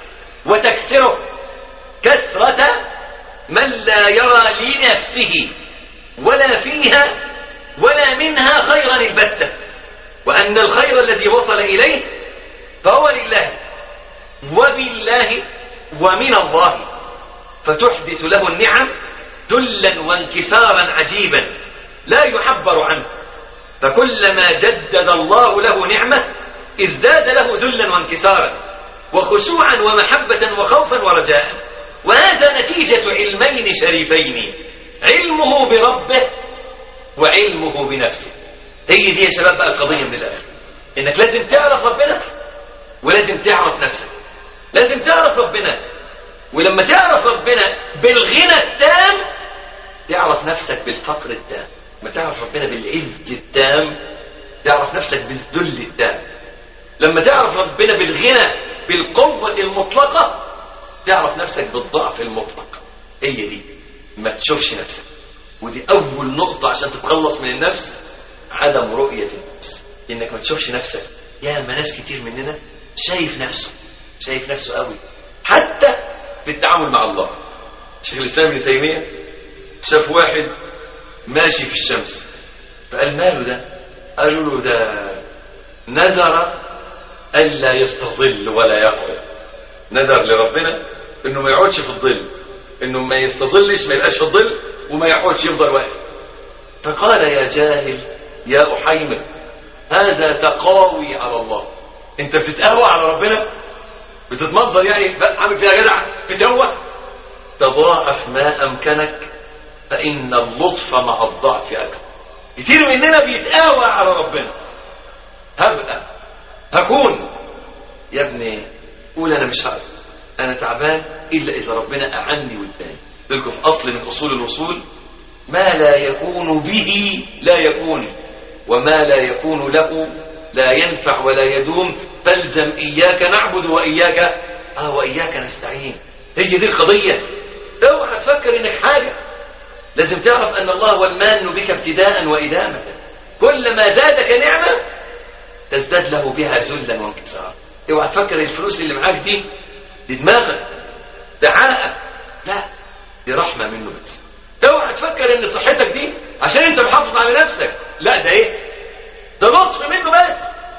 وتكسره كسرة من لا يرى لنفسه ولا فيها ولا منها خيرا البتة وأن الخير الذي وصل إليه فهو لله وبالله ومن الله فتحدث له النعم ذلا وانكسارا عجيبا لا يعبر عنه فكلما جدد الله له نعمة ازداد له ذلا وانكسارا وخشوعا ومحبة وخوفا ورجاء وهذا نتيجة علمين شريفين علمه بربه وعلمه بنفسه هي دي يا شباب بقى القضية من الآخر إنك لازم تعرف ربنا ولازم تعرف نفسك لازم تعرف ربنا ولما تعرف ربنا بالغنى التام تعرف نفسك بالفقر التام لما تعرف ربنا بالعز التام تعرف نفسك بالذل التام لما تعرف ربنا بالغنى بالقوة المطلقة تعرف نفسك بالضعف المطلق هي دي ما تشوفش نفسك ودي أول نقطة عشان تتخلص من النفس عدم رؤية النفس إنك ما تشوفش نفسك يا ما ناس كتير مننا شايف نفسه شايف نفسه قوي حتى في التعامل مع الله شيخ الإسلام ابن تيمية شاف واحد ماشي في الشمس فقال ماله ده قالوا له ده نذر ألا يستظل ولا يقعد نذر لربنا انه ما يقعدش في الظل انه ما يستظلش ما يبقاش في الظل وما يقعدش يفضل واقف فقال يا جاهل يا أحيمر هذا تقاوي على الله انت بتتقاوى على ربنا بتتمنظر يعني بقى عامل فيها جدع بتوه تضاعف ما امكنك فان اللطف مع الضعف اكثر كتير مننا بيتقاوى على ربنا هبقى هكون يا ابني قول انا مش هقدر انا تعبان الا اذا ربنا اعني واداني تلك في اصل من اصول الوصول ما لا يكون به لا يكون وما لا يكون له لا ينفع ولا يدوم فالزم إياك نعبد وإياك آه وإياك نستعين هي دي القضية اوعى تفكر انك حاجة لازم تعرف ان الله هو المان بك ابتداء وإدامة كلما زادك نعمة تزداد له بها ذلا وانكسارا اوعى تفكر الفلوس اللي معاك دي دي دماغك ده عرقك لا دي رحمة منه بس اوعى تفكر ان صحتك دي عشان انت محافظ على نفسك لا ده ايه ده لطف منه بس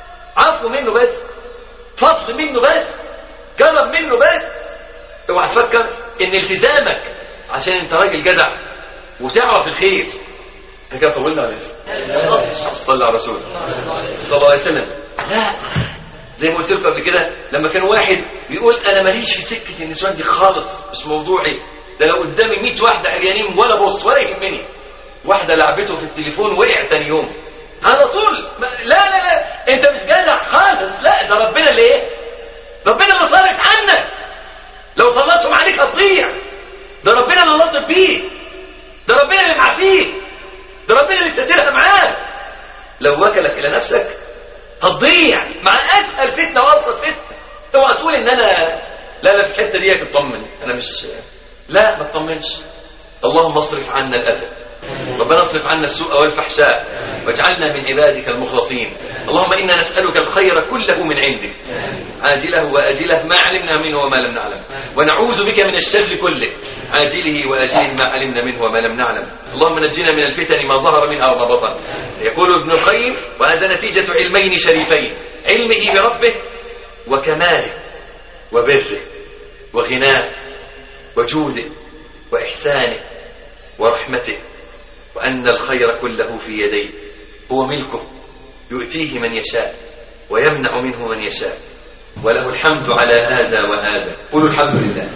عفو منه بس فضل منه بس كرم منه بس اوعى تفكر ان التزامك عشان انت راجل جدع وتعرف الخير احنا كده طولنا ولا لسه صلى على رسول صلى الله عليه وسلم لا زي ما قلت لكم قبل كده لما كان واحد بيقول انا ماليش في سكه النسوان دي خالص مش موضوعي ده لو قدامي 100 واحده عريانين ولا بص ولا يهمني واحده لعبته في التليفون وقع تاني يوم على طول ما لا لا لا انت مش جدع خالص لا ده ربنا اللي ايه ربنا اللي صارف عنك لو صلتهم عليك هتضيع ده ربنا اللي لطف بيك ده ربنا اللي معافيك ده ربنا اللي سدرها معاك لو وكلك الى نفسك هتضيع مع اسهل فتنه وابسط فتنه اوعى تقول ان انا لا لا في الحته دي اطمن انا مش لا ما تطمنش اللهم اصرف عنا الاذى ربنا اصرف عنا السوء والفحشاء واجعلنا من عبادك المخلصين اللهم إنا نسألك الخير كله من عندك عاجله وأجله ما علمنا منه وما لم نعلم ونعوذ بك من الشر كله عاجله وأجله ما علمنا منه وما لم نعلم اللهم نجنا من الفتن ما ظهر منها وما بطن يقول ابن القيم وهذا نتيجة علمين شريفين علمه بربه وكماله وبره وغناه وجوده وإحسانه ورحمته وأن الخير كله في يديه هو ملكه يؤتيه من يشاء ويمنع منه من يشاء وله الحمد على هذا وهذا قولوا الحمد لله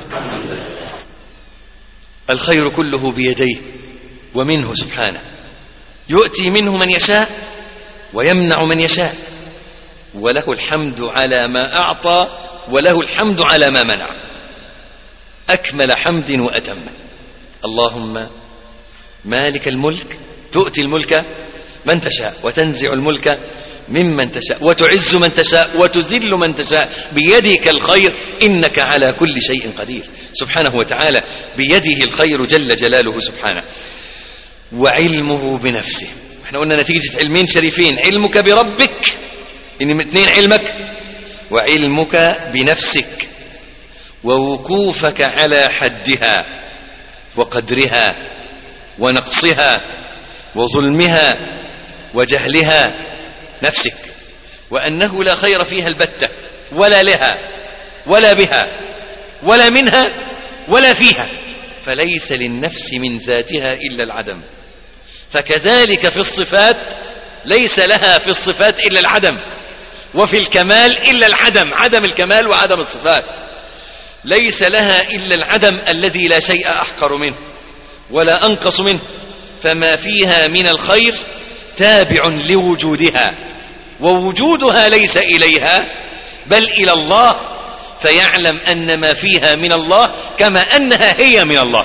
الخير كله بيديه ومنه سبحانه يؤتي منه من يشاء ويمنع من يشاء وله الحمد على ما أعطى وله الحمد على ما منع أكمل حمد وأتم اللهم مالك الملك تؤتي الملك من تشاء وتنزع الملك ممن تشاء وتعز من تشاء وتذل من تشاء بيدك الخير إنك على كل شيء قدير سبحانه وتعالى بيده الخير جل جلاله سبحانه وعلمه بنفسه احنا قلنا نتيجة علمين شريفين علمك بربك إن اثنين علمك وعلمك بنفسك ووقوفك على حدها وقدرها ونقصها وظلمها وجهلها نفسك وأنه لا خير فيها البتة ولا لها ولا بها ولا منها ولا فيها فليس للنفس من ذاتها إلا العدم فكذلك في الصفات ليس لها في الصفات إلا العدم وفي الكمال إلا العدم عدم الكمال وعدم الصفات ليس لها إلا العدم الذي لا شيء أحقر منه ولا أنقص منه فما فيها من الخير تابع لوجودها ووجودها ليس إليها بل إلى الله فيعلم أن ما فيها من الله كما أنها هي من الله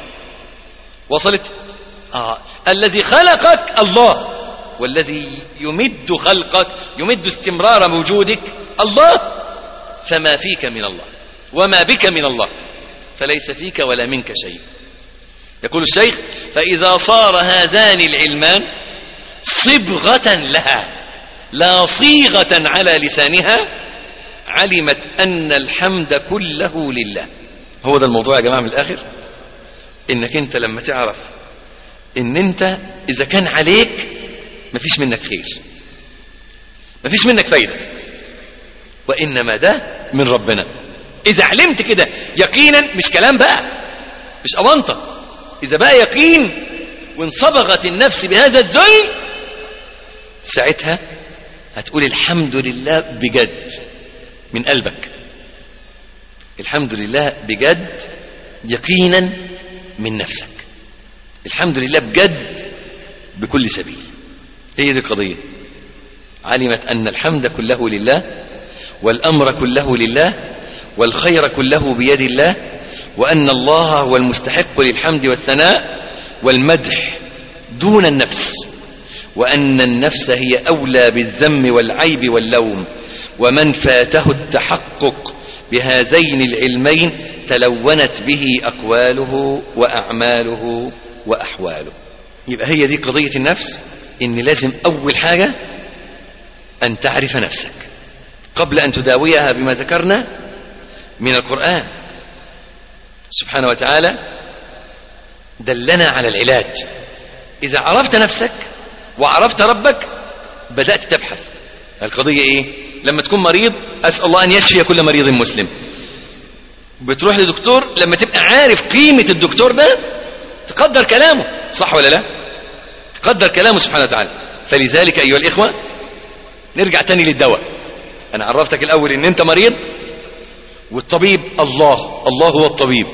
وصلت آه. الذي خلقك الله والذي يمد خلقك يمد استمرار وجودك الله فما فيك من الله وما بك من الله فليس فيك ولا منك شيء يقول الشيخ فإذا صار هذان العلمان صبغة لها لا صيغة على لسانها علمت أن الحمد كله لله هو ده الموضوع يا جماعة من الآخر إنك أنت لما تعرف إن أنت إذا كان عليك مفيش منك خير مفيش منك فايدة وإنما ده من ربنا إذا علمت كده يقينا مش كلام بقى مش أونطة إذا بقى يقين وانصبغت النفس بهذا الذل ساعتها هتقول الحمد لله بجد من قلبك الحمد لله بجد يقينا من نفسك الحمد لله بجد بكل سبيل هي دي القضية علمت أن الحمد كله لله والأمر كله لله والخير كله بيد الله وأن الله هو المستحق للحمد والثناء والمدح دون النفس وأن النفس هي أولى بالذم والعيب واللوم ومن فاته التحقق بهذين العلمين تلونت به أقواله وأعماله وأحواله يبقى هي دي قضية النفس إن لازم أول حاجة أن تعرف نفسك قبل أن تداويها بما ذكرنا من القرآن سبحانه وتعالى دلنا على العلاج إذا عرفت نفسك وعرفت ربك بدأت تبحث القضية إيه لما تكون مريض أسأل الله أن يشفي كل مريض مسلم بتروح لدكتور لما تبقى عارف قيمة الدكتور ده تقدر كلامه صح ولا لا تقدر كلامه سبحانه وتعالى فلذلك أيها الإخوة نرجع تاني للدواء أنا عرفتك الأول إن أنت مريض والطبيب الله الله هو الطبيب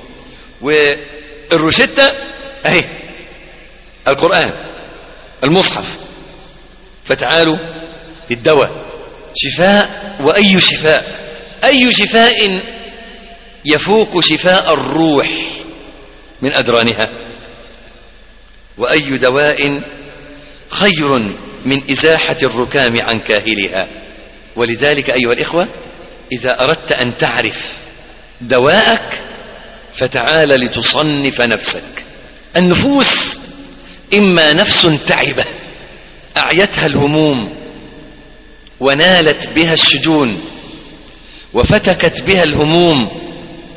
والروشتة أهي القرآن المصحف فتعالوا للدواء شفاء وأي شفاء أي شفاء يفوق شفاء الروح من أدرانها وأي دواء خير من إزاحة الركام عن كاهلها ولذلك أيها الإخوة إذا أردت أن تعرف دواءك فتعال لتصنف نفسك النفوس إما نفس تعبة أعيتها الهموم ونالت بها الشجون وفتكت بها الهموم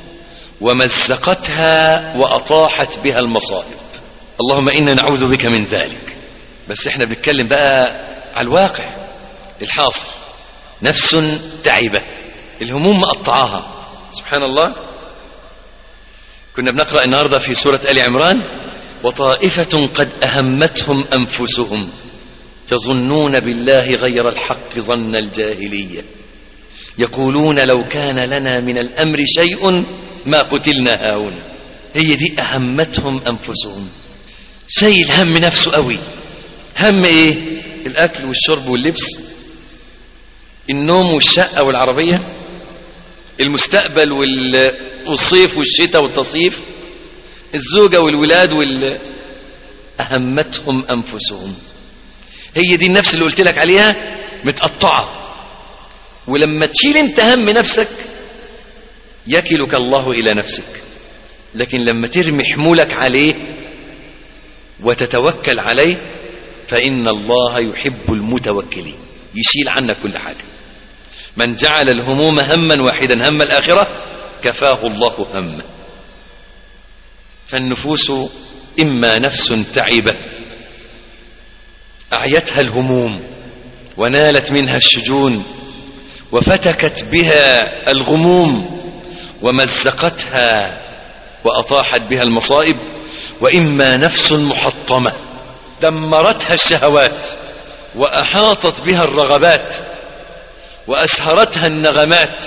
ومزقتها وأطاحت بها المصائب اللهم إنا نعوذ بك من ذلك بس احنا بنتكلم بقى على الواقع الحاصل نفس تعبة الهموم مقطعاها سبحان الله كنا بنقرأ النهاردة في سورة آل عمران وطائفة قد أهمتهم أنفسهم يظنون بالله غير الحق ظن الجاهلية يقولون لو كان لنا من الأمر شيء ما قتلنا هاهنا هي دي أهمتهم أنفسهم شيء الهم نفسه قوي هم ايه الأكل والشرب واللبس النوم والشقة والعربية المستقبل والصيف والشتاء والتصيف الزوجة والولاد وال أهمتهم أنفسهم هي دي النفس اللي قلت لك عليها متقطعة ولما تشيل انت هم نفسك يكلك الله إلى نفسك لكن لما ترمي حمولك عليه وتتوكل عليه فإن الله يحب المتوكلين يشيل عنك كل حاجة من جعل الهموم هما واحدا هم الآخرة كفاه الله همه فالنفوس إما نفس تعبة أعيتها الهموم ونالت منها الشجون وفتكت بها الغموم ومزقتها وأطاحت بها المصائب وإما نفس محطمة دمرتها الشهوات وأحاطت بها الرغبات وأسهرتها النغمات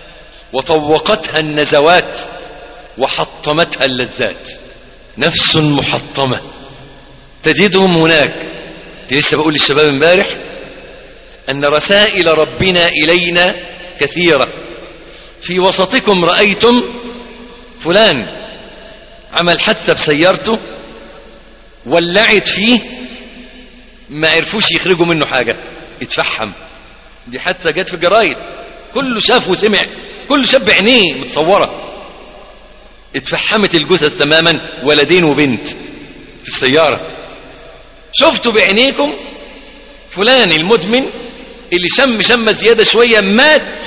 وطوقتها النزوات وحطمتها اللذات نفس محطمة تجدهم هناك لسه بقول للشباب امبارح أن رسائل ربنا إلينا كثيرة في وسطكم رأيتم فلان عمل حادثة بسيارته ولعت فيه ما عرفوش يخرجوا منه حاجة اتفحم دي حادثة جت في الجرايد كله شاف وسمع كله شاف بعينيه متصورة اتفحمت الجثث تماما ولدين وبنت في السيارة شفتوا بعينيكم فلان المدمن اللي شم شم زيادة شوية مات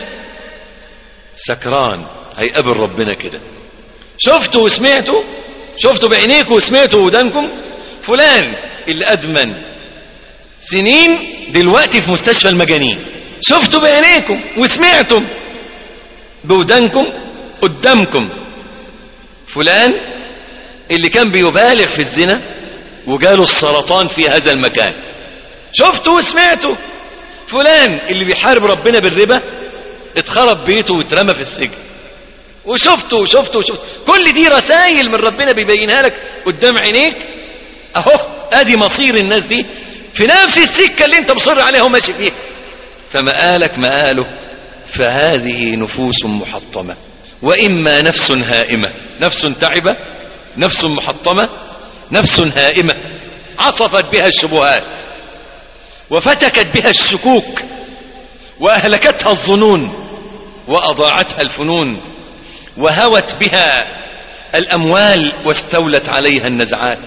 سكران هيقابل ربنا كده شفتوا وسمعتوا شفتوا بعينيكم وسمعتوا ودانكم فلان اللي أدمن سنين دلوقتي في مستشفى المجانين شفتوا بعينيكم وسمعتم بودانكم قدامكم فلان اللي كان بيبالغ في الزنا وجاله السرطان في هذا المكان شفتوا وسمعتوا فلان اللي بيحارب ربنا بالربا اتخرب بيته واترمى في السجن وشفتوا وشفتوا وشفتوا كل دي رسائل من ربنا بيبينها لك قدام عينيك اهو ادي مصير الناس دي في نفس السكة اللي انت مصر عليها وماشي فيها فمآلك مآله فهذه نفوس محطمة وإما نفس هائمة نفس تعبة نفس محطمة نفس هائمة عصفت بها الشبهات وفتكت بها الشكوك وأهلكتها الظنون وأضاعتها الفنون وهوت بها الأموال واستولت عليها النزعات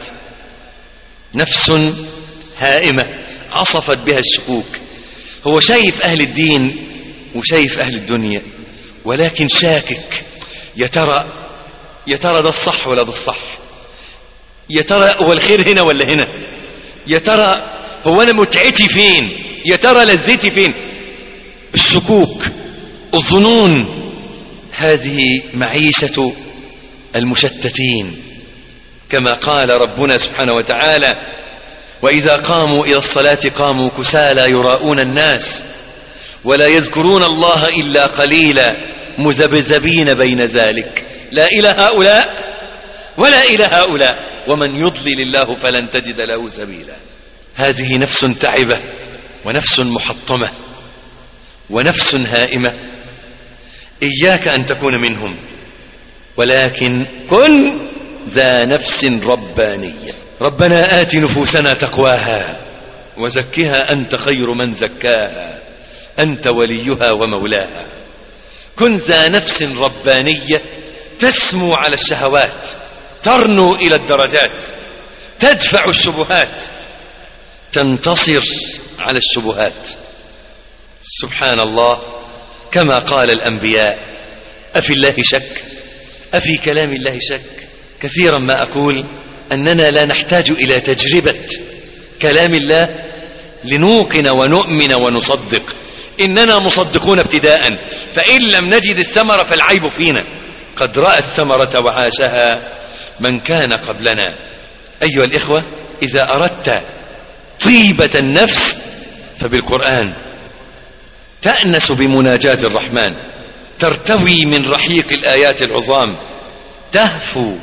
نفس هائمة عصفت بها الشكوك هو شايف أهل الدين وشايف أهل الدنيا ولكن شاكك يا ترى يا ترى ده الصح ولا ده الصح يا ترى هو الخير هنا ولا هنا يا ترى هو أنا متعتي فين يا ترى لذتي فين الشكوك الظنون هذه معيشة المشتتين كما قال ربنا سبحانه وتعالى وإذا قاموا إلى الصلاة قاموا كسالى يراءون الناس ولا يذكرون الله إلا قليلا مذبذبين بين ذلك لا إلى هؤلاء ولا إلى هؤلاء ومن يضلل الله فلن تجد له سبيلا هذه نفس تعبة ونفس محطمة ونفس هائمة إياك أن تكون منهم ولكن كن ذا نفس ربانية ربنا آت نفوسنا تقواها وزكها أنت خير من زكاها أنت وليها ومولاها كن ذا نفس ربانية تسمو على الشهوات ترنو إلى الدرجات تدفع الشبهات تنتصر على الشبهات سبحان الله كما قال الأنبياء أفي الله شك أفي كلام الله شك كثيرا ما أقول أننا لا نحتاج إلى تجربة كلام الله لنوقن ونؤمن ونصدق إننا مصدقون ابتداء فإن لم نجد الثمرة فالعيب فينا قد رأى الثمرة وعاشها من كان قبلنا أيها الإخوة إذا أردت طيبة النفس فبالقرآن تأنس بمناجاة الرحمن ترتوي من رحيق الآيات العظام تهفو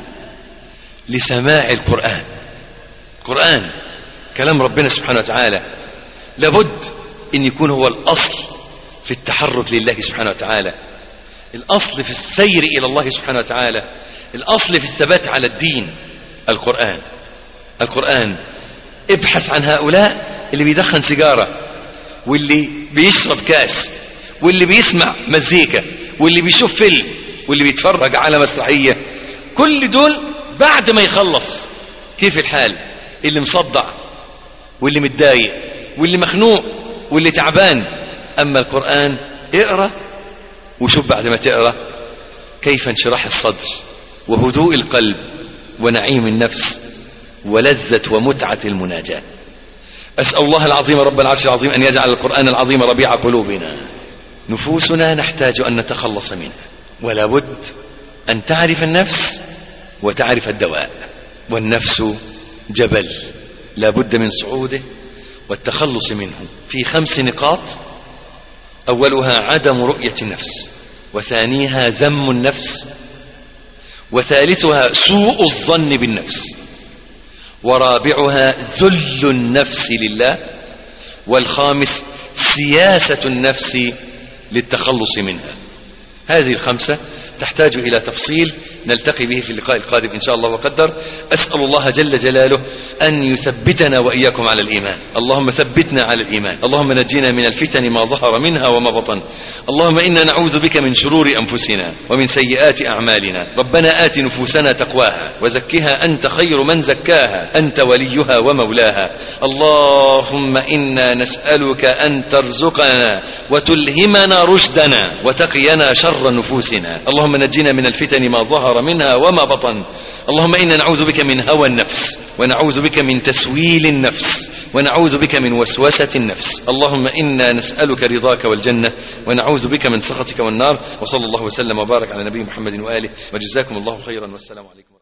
لسماع القرآن القرآن كلام ربنا سبحانه وتعالى لابد ان يكون هو الاصل في التحرك لله سبحانه وتعالى الاصل في السير الى الله سبحانه وتعالى الاصل في الثبات على الدين القرآن القرآن ابحث عن هؤلاء اللي بيدخن سيجارة واللي بيشرب كاس واللي بيسمع مزيكا واللي بيشوف فيلم واللي بيتفرج على مسرحية كل دول بعد ما يخلص كيف الحال اللي مصدع واللي متضايق واللي مخنوق واللي تعبان أما القرآن اقرأ وشوف بعد ما تقرأ كيف انشراح الصدر وهدوء القلب ونعيم النفس ولذة ومتعة المناجاة أسأل الله العظيم رب العرش العظيم أن يجعل القرآن العظيم ربيع قلوبنا نفوسنا نحتاج أن نتخلص منها ولا بد أن تعرف النفس وتعرف الدواء والنفس جبل لا بد من صعوده والتخلص منه في خمس نقاط أولها عدم رؤية النفس وثانيها ذم النفس وثالثها سوء الظن بالنفس ورابعها ذل النفس لله والخامس سياسة النفس للتخلص منها هذه الخمسة تحتاج إلى تفصيل نلتقي به في اللقاء القادم إن شاء الله وقدر أسأل الله جل جلاله أن يثبتنا وإياكم على الإيمان اللهم ثبتنا على الإيمان اللهم نجينا من الفتن ما ظهر منها وما بطن اللهم إنا نعوذ بك من شرور أنفسنا ومن سيئات أعمالنا ربنا آت نفوسنا تقواها وزكها أنت خير من زكاها أنت وليها ومولاها اللهم إنا نسألك أن ترزقنا وتلهمنا رشدنا وتقينا شر نفوسنا اللهم نجينا من الفتن ما ظهر منها وما بطن اللهم إنا نعوذ بك من هوى النفس ونعوذ بك من تسويل النفس ونعوذ بك من وسوسة النفس اللهم إنا نسألك رضاك والجنة ونعوذ بك من سخطك والنار وصلى الله وسلم وبارك على نبي محمد وآله وجزاكم الله خيرا والسلام عليكم